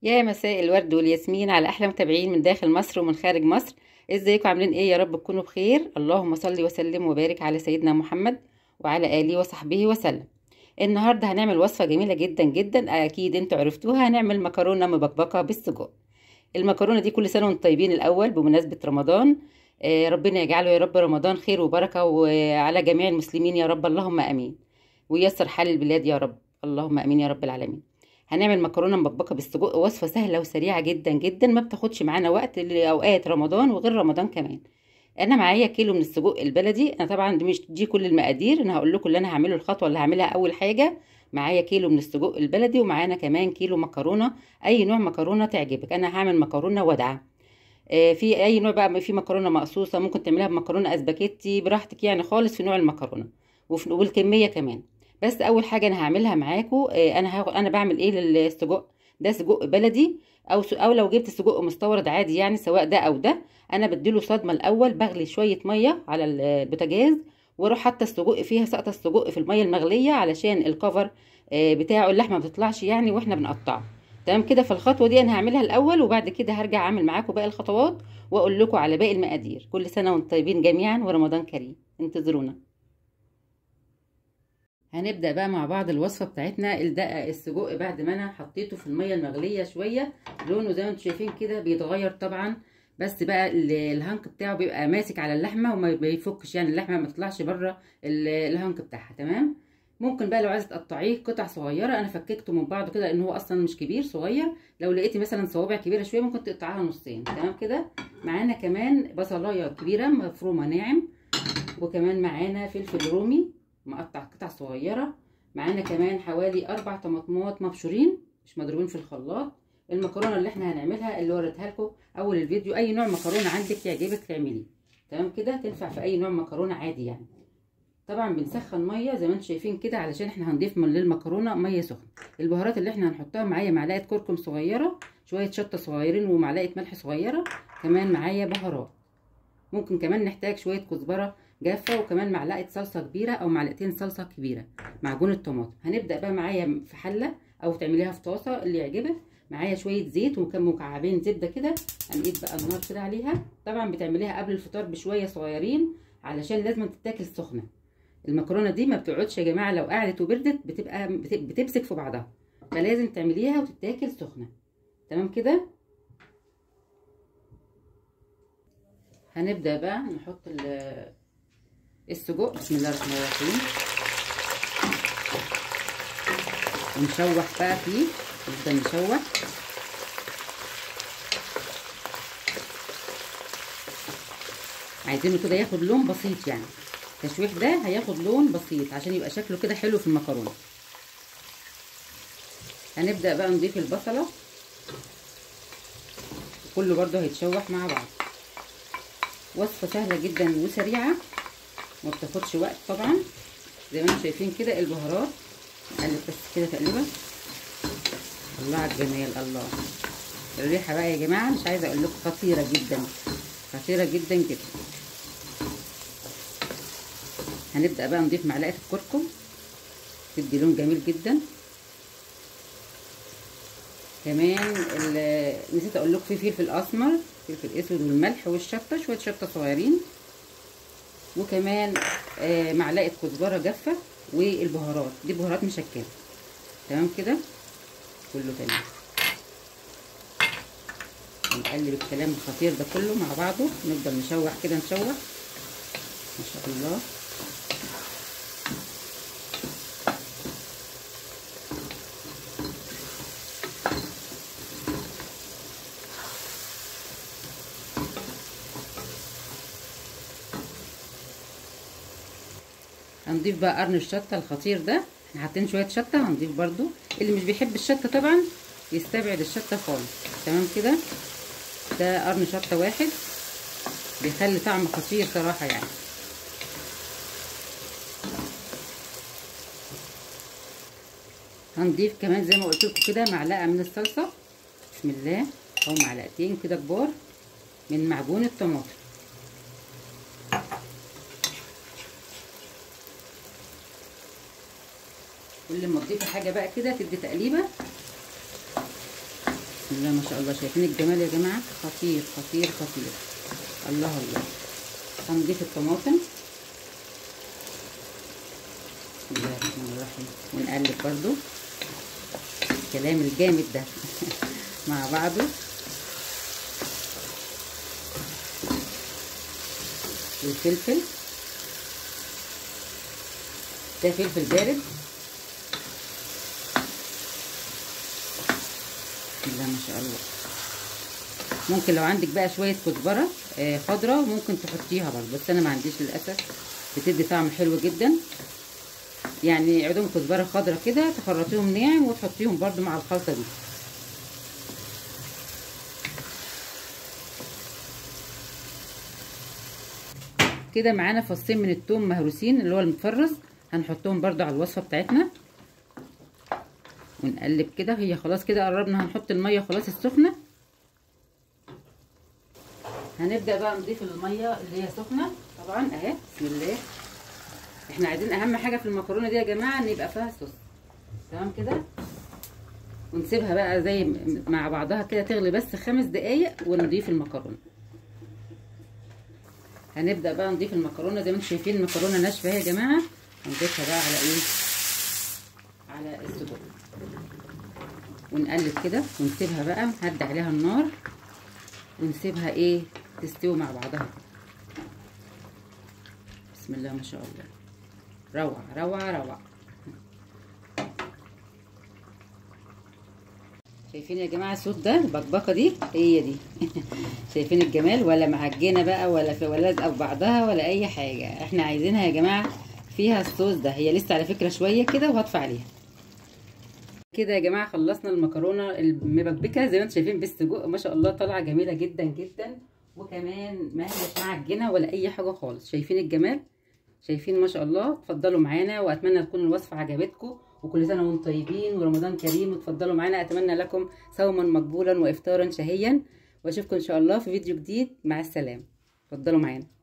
يا مساء الورد والياسمين على احلى متابعين من داخل مصر ومن خارج مصر ازيكم عاملين ايه يا رب تكونوا بخير اللهم صل وسلم وبارك على سيدنا محمد وعلى اله وصحبه وسلم النهارده هنعمل وصفه جميله جدا جدا اكيد انتوا عرفتوها هنعمل مكرونه مبكبكه بالسجق المكرونه دي كل سنه وانتم طيبين الاول بمناسبه رمضان آه، ربنا يجعله يا رب رمضان خير وبركه وعلى جميع المسلمين يا رب اللهم امين ويسر حال البلاد يا رب اللهم امين يا رب العالمين هنعمل مكرونه مبكبكه بالسجق وصفه سهله وسريعه جدا جدا ما بتاخدش معانا وقت لاوقات رمضان وغير رمضان كمان انا معايا كيلو من السجق البلدي انا طبعا دي مش دي كل المقادير انا هقول لكم اللي انا هعمله الخطوه اللي هعملها اول حاجه معايا كيلو من السجق البلدي ومعانا كمان كيلو مكرونه اي نوع مكرونه تعجبك انا هعمل مكرونه ودعه آه، في اي نوع بقى في مكرونه مقصوصه ممكن تعمليها بمكرونه اسباجيتي براحتك يعني خالص في نوع المكرونه وفي والكميه كمان بس اول حاجه انا هعملها معاكم انا هاخد انا بعمل ايه للسجق ده سجق بلدي او س... او لو جبت سجق مستورد عادي يعني سواء ده او ده انا بديله صدمه الاول بغلي شويه ميه على البوتاجاز واروح حاطه السجق فيها سقطه السجق في الميه المغليه علشان الكفر آه، بتاعه اللحمه ما بتطلعش يعني واحنا بنقطعه تمام كده فالخطوه دي انا هعملها الاول وبعد كده هرجع اعمل معاكم باقي الخطوات واقول لكم على باقي المقادير كل سنه وانتم طيبين جميعا ورمضان كريم انتظرونا هنبدا بقى مع بعض الوصفه بتاعتنا الدقه السجق بعد ما انا حطيته في الميه المغليه شويه لونه زي ما انتم شايفين كده بيتغير طبعا بس بقى الهنك بتاعه بيبقى ماسك على اللحمه وما بيفكش يعني اللحمه ما تطلعش بره الهنك بتاعها تمام ممكن بقى لو عايزه تقطعيه قطع صغيره انا فككته من بعضه كده لان هو اصلا مش كبير صغير لو لقيتي مثلا صوابع كبيره شويه ممكن تقطعيها نصين تمام كده معانا كمان بصلايه كبيره مفرومه ناعم وكمان معانا فلفل رومي مقطع قطع صغيره معانا كمان حوالي اربع طماطمات مبشورين مش مضروبين في الخلاط المكرونه اللي احنا هنعملها اللي وريتها لكم اول الفيديو اي نوع مكرونه عندك يعجبك تعمليه تمام كده تنفع في اي نوع مكرونه عادي يعني طبعا بنسخن ميه زي ما انتم شايفين كده علشان احنا هنضيف من للمكرونه ميه سخنه البهارات اللي احنا هنحطها معايا معلقه كركم صغيره شويه شطه صغيرين ومعلقه ملح صغيره كمان معايا بهارات ممكن كمان نحتاج شويه كزبره جافه وكمان معلقه صلصه كبيره او معلقتين صلصه كبيره معجون الطماطم هنبدا بقى معايا في حله او تعمليها في طاسه اللي يعجبك معايا شويه زيت وكم مكعبين زبده كده هنقيد بقى النار كده عليها طبعا بتعمليها قبل الفطار بشويه صغيرين علشان لازم تتاكل سخنه المكرونه دي ما بتقعدش يا جماعه لو قعدت وبردت بتبقى بتمسك في بعضها فلازم تعمليها وتتاكل سخنه تمام كده هنبدا بقى نحط السجق بسم الله الرحمن الرحيم ونشوح بقى فيه نفضل نشوح عايزينه كده ياخد لون بسيط يعني التشويح ده هياخد لون بسيط عشان يبقى شكله كده حلو في المكرونه هنبدا بقى نضيف البصله كله برده هيتشوح مع بعض وصفه سهله جدا وسريعه ما بتاخدش وقت طبعا زي ما انتم شايفين كده البهارات نقلب بس كده تقليبه الله على الجمال الله الريحه بقى يا جماعه مش عايزه اقول لكم خطيره جدا خطيره جدا جدا هنبدا بقى نضيف معلقه الكركم تدي لون جميل جدا كمان نسيت اقول لكم في فلفل اسمر فلفل اسود والملح والشطه شويه شطه صغيرين وكمان آه معلقه كزبره جافه والبهارات دي بهارات مشكله تمام كده كله تمام نقلب الكلام الخطير ده كله مع بعضه نفضل نشوح كده نشوح ما شاء الله هنضيف بقى قرن الشطه الخطير ده احنا حاطين شويه شطه هنضيف برده اللي مش بيحب الشطه طبعا يستبعد الشطه خالص تمام كده ده قرن شطه واحد بيخلي طعم خطير صراحه يعني هنضيف كمان زي ما قلت لكم كده معلقه من الصلصه بسم الله او معلقتين كده كبار من معجون الطماطم كل ما تضيفي حاجه بقى كده تدي تقليبه بسم بسم الله ما شاء الله شايفين الجمال يا جماعه خطير خطير خطير الله الله هنضيف الطماطم بسم الله الرحمن الرحيم ونقلب برضو الكلام الجامد ده مع بعضه والفلفل ده فلفل بارد بسم الله ما شاء الله ممكن لو عندك بقى شويه كزبره آه خضراء ممكن تحطيها برضه بس انا ما عنديش للاسف بتدي طعم حلو جدا يعني عودهم كزبره خضراء كده تخرطيهم ناعم وتحطيهم برضه مع الخلطه دي كده معانا فصين من التوم مهروسين اللي هو المتفرز هنحطهم برضه على الوصفه بتاعتنا ونقلب كده هي خلاص كده قربنا هنحط الميه خلاص السخنه هنبدا بقى نضيف الميه اللي هي سخنه طبعا اهي بسم الله احنا عايزين اهم حاجه في المكرونه دي يا جماعه ان يبقى فيها صوص تمام كده ونسيبها بقى زي مع بعضها كده تغلي بس خمس دقايق ونضيف المكرونه هنبدا بقى نضيف المكرونه زي ما انتم شايفين المكرونه ناشفه اهي يا جماعه هنضيفها بقى على ايه على السجق ونقلب كده ونسيبها بقى نهدي عليها النار ونسيبها ايه تستوي مع بعضها بسم الله ما شاء الله روعة روعة روعة شايفين يا جماعة الصوت ده البكبكة دي هي دي شايفين الجمال ولا معجنة بقى ولا في ولا لازقة في بعضها ولا أي حاجة احنا عايزينها يا جماعة فيها الصوص ده هي لسه على فكرة شوية كده وهطفي عليها كده يا جماعة خلصنا المكرونة المبكبكة زي ما انتم شايفين بالسجق ما شاء الله طالعة جميلة جدا جدا وكمان ما هيش معجنة ولا أي حاجة خالص شايفين الجمال شايفين ما شاء الله اتفضلوا معانا واتمنى تكون الوصفه عجبتكم وكل سنه وانتم طيبين ورمضان كريم وتفضلوا معانا اتمنى لكم صوما مقبولا وافطارا شهيا واشوفكم ان شاء الله في فيديو جديد مع السلامه اتفضلوا معانا